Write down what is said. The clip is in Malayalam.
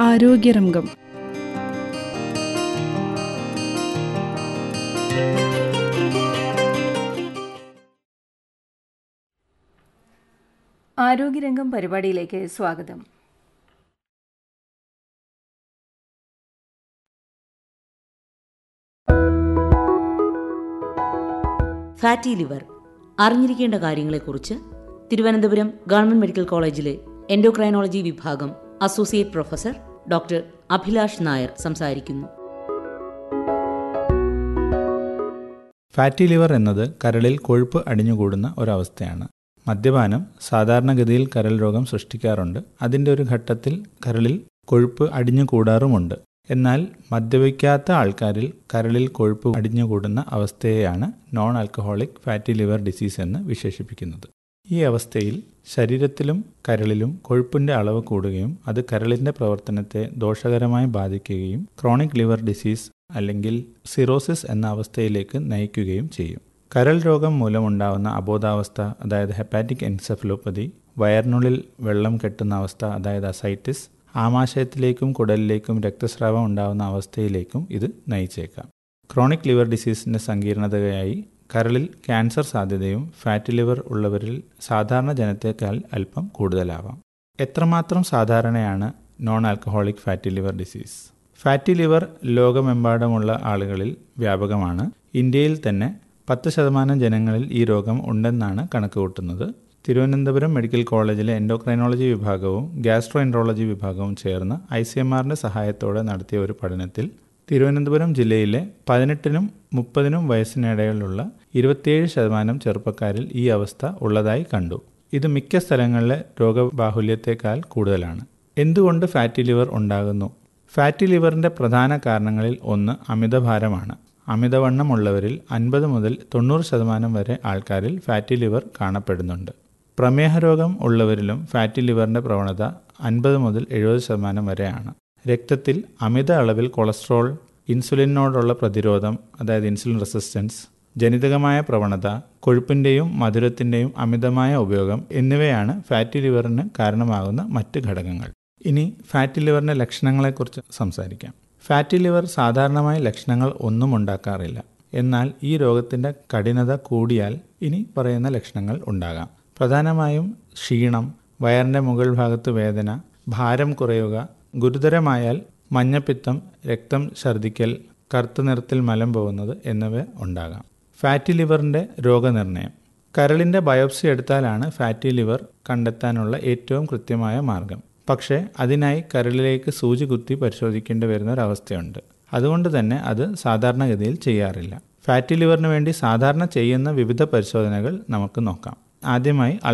ആരോഗ്യരംഗം ആരോഗ്യരംഗം പരിപാടിയിലേക്ക് സ്വാഗതം ഫാറ്റി ലിവർ അറിഞ്ഞിരിക്കേണ്ട കാര്യങ്ങളെക്കുറിച്ച് തിരുവനന്തപുരം ഗവൺമെന്റ് മെഡിക്കൽ കോളേജിലെ എൻഡോക്രൈനോളജി വിഭാഗം associate professor doctor Abhilash Nair സംസാരിക്കുന്നു ഫാറ്റി ലിവർ എന്നത് കരളിൽ കൊഴുപ്പ് അടിഞ്ഞുകൂടുന്ന ഒരവസ്ഥയാണ് മദ്യപാനം സാധാരണഗതിയിൽ കരൾ രോഗം സൃഷ്ടിക്കാറുണ്ട് അതിൻ്റെ ഒരു ഘട്ടത്തിൽ കരളിൽ കൊഴുപ്പ് അടിഞ്ഞുകൂടാറുമുണ്ട് എന്നാൽ മദ്യപിക്കാത്ത ആൾക്കാരിൽ കരളിൽ കൊഴുപ്പ് അടിഞ്ഞുകൂടുന്ന അവസ്ഥയെയാണ് non alcoholic fatty liver disease എന്ന് വിശേഷിപ്പിക്കുന്നത് ഈ അവസ്ഥയിൽ ശരീരത്തിലും കരളിലും കൊഴുപ്പിന്റെ അളവ് കൂടുകയും അത് കരളിന്റെ പ്രവർത്തനത്തെ ദോഷകരമായി ബാധിക്കുകയും ക്രോണിക് ലിവർ ഡിസീസ് അല്ലെങ്കിൽ സിറോസിസ് എന്ന അവസ്ഥയിലേക്ക് നയിക്കുകയും ചെയ്യും കരൾ രോഗം മൂലമുണ്ടാകുന്ന അബോധാവസ്ഥ അതായത് ഹെപ്പാറ്റിക് എൻസെഫലോപ്പതി വയറിനുള്ളിൽ വെള്ളം കെട്ടുന്ന അവസ്ഥ അതായത് അസൈറ്റിസ് ആമാശയത്തിലേക്കും കുടലിലേക്കും രക്തസ്രാവം ഉണ്ടാകുന്ന അവസ്ഥയിലേക്കും ഇത് നയിച്ചേക്കാം ക്രോണിക് ലിവർ ഡിസീസിന്റെ സങ്കീർണതയായി കരളിൽ ക്യാൻസർ സാധ്യതയും ഫാറ്റി ലിവർ ഉള്ളവരിൽ സാധാരണ ജനത്തേക്കാൾ അല്പം കൂടുതലാവാം എത്രമാത്രം സാധാരണയാണ് non alcoholic fatty liver disease fatty liver ലോകമെമ്പാടുമുള്ള ആളുകളിൽ വ്യാപകമാണ് ഇന്ത്യയിൽ തന്നെ പത്ത് ശതമാനം ജനങ്ങളിൽ ഈ രോഗം ഉണ്ടെന്നാണ് കണക്കുകൂട്ടുന്നത് തിരുവനന്തപുരം മെഡിക്കൽ കോളേജിലെ എൻഡോക്രൈനോളജി വിഭാഗവും ഗ്യാസ്ട്രോ എൻട്രോളജി വിഭാഗവും ചേർന്ന് ഐ സി എം ആറിന്റെ സഹായത്തോടെ നടത്തിയ ഒരു പഠനത്തിൽ തിരുവനന്തപുരം ജില്ലയിലെ പതിനെട്ടിനും മുപ്പതിനും വയസ്സിനിടയിലുള്ള ഇരുപത്തിയേഴ് ശതമാനം ചെറുപ്പക്കാരിൽ ഈ അവസ്ഥ ഉള്ളതായി കണ്ടു ഇത് മിക്ക സ്ഥലങ്ങളിലെ രോഗബാഹുല്യത്തെക്കാൾ കൂടുതലാണ് എന്തുകൊണ്ട് ഫാറ്റി ലിവർ ഉണ്ടാകുന്നു ഫാറ്റി ലിവറിന്റെ പ്രധാന കാരണങ്ങളിൽ ഒന്ന് അമിതഭാരമാണ് അമിതവണ്ണമുള്ളവരിൽ അൻപത് മുതൽ തൊണ്ണൂറ് ശതമാനം വരെ ആൾക്കാരിൽ ഫാറ്റി ലിവർ കാണപ്പെടുന്നുണ്ട് പ്രമേഹ രോഗം ഉള്ളവരിലും ഫാറ്റി ലിവറിന്റെ പ്രവണത അൻപത് മുതൽ എഴുപത് ശതമാനം വരെയാണ് രക്തത്തിൽ അമിത അളവിൽ കൊളസ്ട്രോൾ ഇൻസുലിനോടുള്ള പ്രതിരോധം അതായത് ഇൻസുലിൻ റെസിസ്റ്റൻസ് ജനിതകമായ പ്രവണത കൊഴുപ്പിൻ്റെയും മധുരത്തിൻ്റെയും അമിതമായ ഉപയോഗം എന്നിവയാണ് ഫാറ്റി ലിവറിന് കാരണമാകുന്ന മറ്റ് ഘടകങ്ങൾ ഇനി ഫാറ്റി ലിവറിൻ്റെ ലക്ഷണങ്ങളെക്കുറിച്ച് സംസാരിക്കാം ഫാറ്റി ലിവർ സാധാരണമായി ലക്ഷണങ്ങൾ ഒന്നും ഉണ്ടാക്കാറില്ല എന്നാൽ ഈ രോഗത്തിൻ്റെ കഠിനത കൂടിയാൽ ഇനി പറയുന്ന ലക്ഷണങ്ങൾ ഉണ്ടാകാം പ്രധാനമായും ക്ഷീണം വയറിൻ്റെ മുകൾ ഭാഗത്ത് വേദന ഭാരം കുറയുക ഗുരുതരമായാൽ മഞ്ഞപ്പിത്തം രക്തം ഛർദ്ദിക്കൽ കറുത്ത നിറത്തിൽ മലം പോകുന്നത് എന്നിവ ഉണ്ടാകാം ഫാറ്റി ലിവറിൻ്റെ രോഗനിർണയം കരളിൻ്റെ ബയോപ്സി എടുത്താലാണ് ഫാറ്റി ലിവർ കണ്ടെത്താനുള്ള ഏറ്റവും കൃത്യമായ മാർഗം പക്ഷേ അതിനായി കരളിലേക്ക് സൂചി കുത്തി പരിശോധിക്കേണ്ടി വരുന്ന ഒരവസ്ഥയുണ്ട് അതുകൊണ്ട് തന്നെ അത് സാധാരണഗതിയിൽ ചെയ്യാറില്ല ഫാറ്റി ലിവറിന് വേണ്ടി സാധാരണ ചെയ്യുന്ന വിവിധ പരിശോധനകൾ നമുക്ക് നോക്കാം ആദ്യമായി